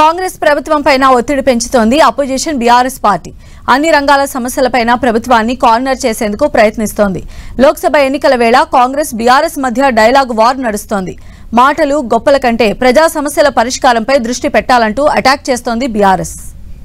కాంగ్రెస్ ప్రభుత్వం పైన ఒత్తిడి పెంచుతోంది అపోజిషన్ బీఆర్ఎస్ పార్టీ అన్ని రంగాల సమస్యలపైన ప్రభుత్వాన్ని కార్నర్ చేసేందుకు ప్రయత్నిస్తోంది లోక్సభ ఎన్నికల వేళ కాంగ్రెస్ బీఆర్ఎస్ మధ్య డైలాగ్ వార్ నడుస్తోంది మాటలు గొప్పల కంటే ప్రజా సమస్యల పరిష్కారంపై దృష్టి పెట్టాలంటూ అటాక్ చేస్తోంది బీఆర్ఎస్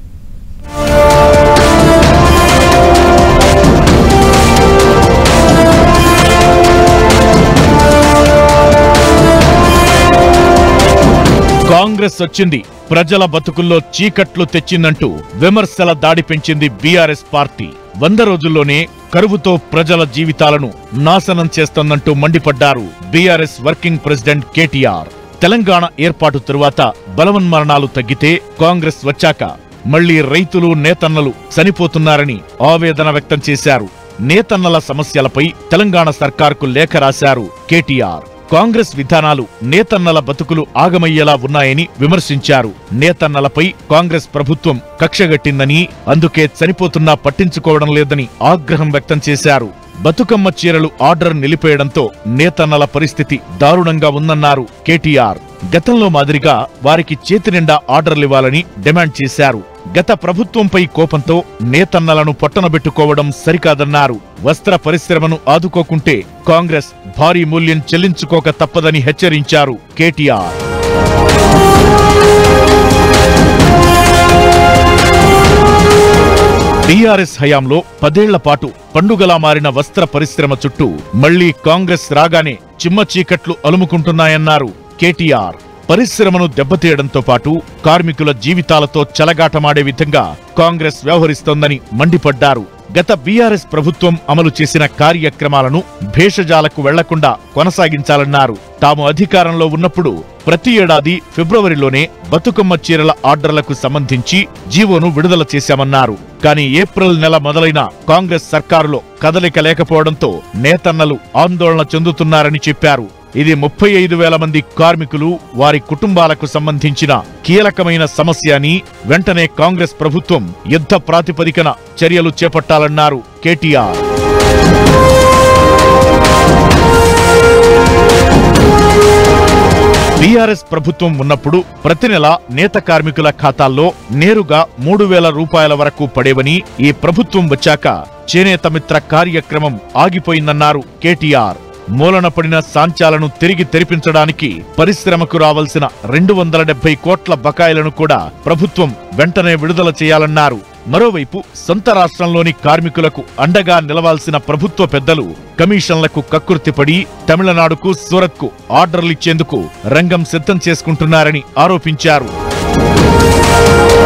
కాంగ్రెస్ వచ్చింది ప్రజల బతుకుల్లో చీకట్లు తెచ్చిందంటూ విమర్శల దాడి పెంచింది బీఆర్ఎస్ పార్టీ వంద రోజుల్లోనే కరువుతో ప్రజల జీవితాలను నాశనం చేస్తోందంటూ మండిపడ్డారు BRS working president KTR Telangana ఏర్పాటు తరువాత బలవన్మరణాలు తగ్గితే కాంగ్రెస్ వచ్చాక మళ్లీ రైతులు నేతన్నలు చనిపోతున్నారని ఆవేదన వ్యక్తం చేశారు నేతన్నల సమస్యలపై తెలంగాణ సర్కార్కు లేఖ రాశారు కేటీఆర్ కాంగ్రెస్ విధానాలు నేతన్నల బతుకులు ఆగమయ్యేలా ఉన్నాయని విమర్శించారు నేతన్నలపై కాంగ్రెస్ ప్రభుత్వం కక్షగట్టిందని అందుకే చనిపోతున్నా పట్టించుకోవడం లేదని ఆగ్రహం వ్యక్తం చేశారు బతుకమ్మ చీరలు ఆర్డర్ నిలిపేయడంతో నేతన్నల పరిస్థితి దారుణంగా ఉందన్నారు కేటీఆర్ గతంలో మాదిరిగా వారికి చేతినిండా ఆర్డర్లివ్వాలని డిమాండ్ చేశారు గత ప్రభుత్వంపై కోపంతో నేతన్నలను పొట్టనబెట్టుకోవడం సరికాదన్నారు వస్త్ర పరిశ్రమను ఆదుకోకుంటే కాంగ్రెస్ భారీ మూల్యం చెల్లించుకోక తప్పదని హెచ్చరించారు కేటీఆర్ టీఆర్ఎస్ హయాంలో పదేళ్ల పాటు పండుగలా మారిన వస్త్ర పరిశ్రమ చుట్టూ మళ్లీ కాంగ్రెస్ రాగానే చిమ్మ చీకట్లు అలుముకుంటున్నాయన్నారు కేటీఆర్ పరిశ్రమను దెబ్బతీయడంతో పాటు కార్మికుల జీవితాలతో చెలగాటమాడే విధంగా కాంగ్రెస్ వ్యవహరిస్తోందని మండిపడ్డారు గత బీఆర్ఎస్ ప్రభుత్వం అమలు చేసిన కార్యక్రమాలను భేషజాలకు వెళ్లకుండా కొనసాగించాలన్నారు తాము అధికారంలో ఉన్నప్పుడు ప్రతి ఏడాది ఫిబ్రవరిలోనే బతుకమ్మ చీరల ఆర్డర్లకు సంబంధించి జీవోను విడుదల చేశామన్నారు కానీ ఏప్రిల్ నెల మొదలైన కాంగ్రెస్ సర్కారులో కదలిక లేకపోవడంతో నేతన్నలు ఆందోళన చెందుతున్నారని చెప్పారు ఇది ముప్పై ఐదు వేల మంది కార్మికులు వారి కుటుంబాలకు సంబంధించిన కీలకమైన సమస్య అని వెంటనే కాంగ్రెస్ ప్రభుత్వం యుద్ధ ప్రాతిపదికన చర్యలు చేపట్టాలన్నారు కేటీఆర్ బీఆర్ఎస్ ప్రభుత్వం ఉన్నప్పుడు ప్రతి నెల నేత కార్మికుల ఖాతాల్లో నేరుగా మూడు వేల రూపాయల వరకు పడేవని ఈ ప్రభుత్వం వచ్చాక చేనేత మిత్ర కార్యక్రమం ఆగిపోయిందన్నారు కేటీఆర్ మూలన పడిన సాంచాలను తిరిగి తెరిపించడానికి పరిశ్రమకు రావాల్సిన రెండు వందల డెబ్బై కోట్ల బకాయిలను కూడా ప్రభుత్వం వెంటనే విడుదల చేయాలన్నారు మరోవైపు సొంత రాష్ట్రంలోని కార్మికులకు అండగా నిలవాల్సిన ప్రభుత్వ పెద్దలు కమిషన్లకు కక్కుర్తిపడి తమిళనాడుకు సూరత్కు ఆర్డర్లిచ్చేందుకు రంగం సిద్ధం చేసుకుంటున్నారని ఆరోపించారు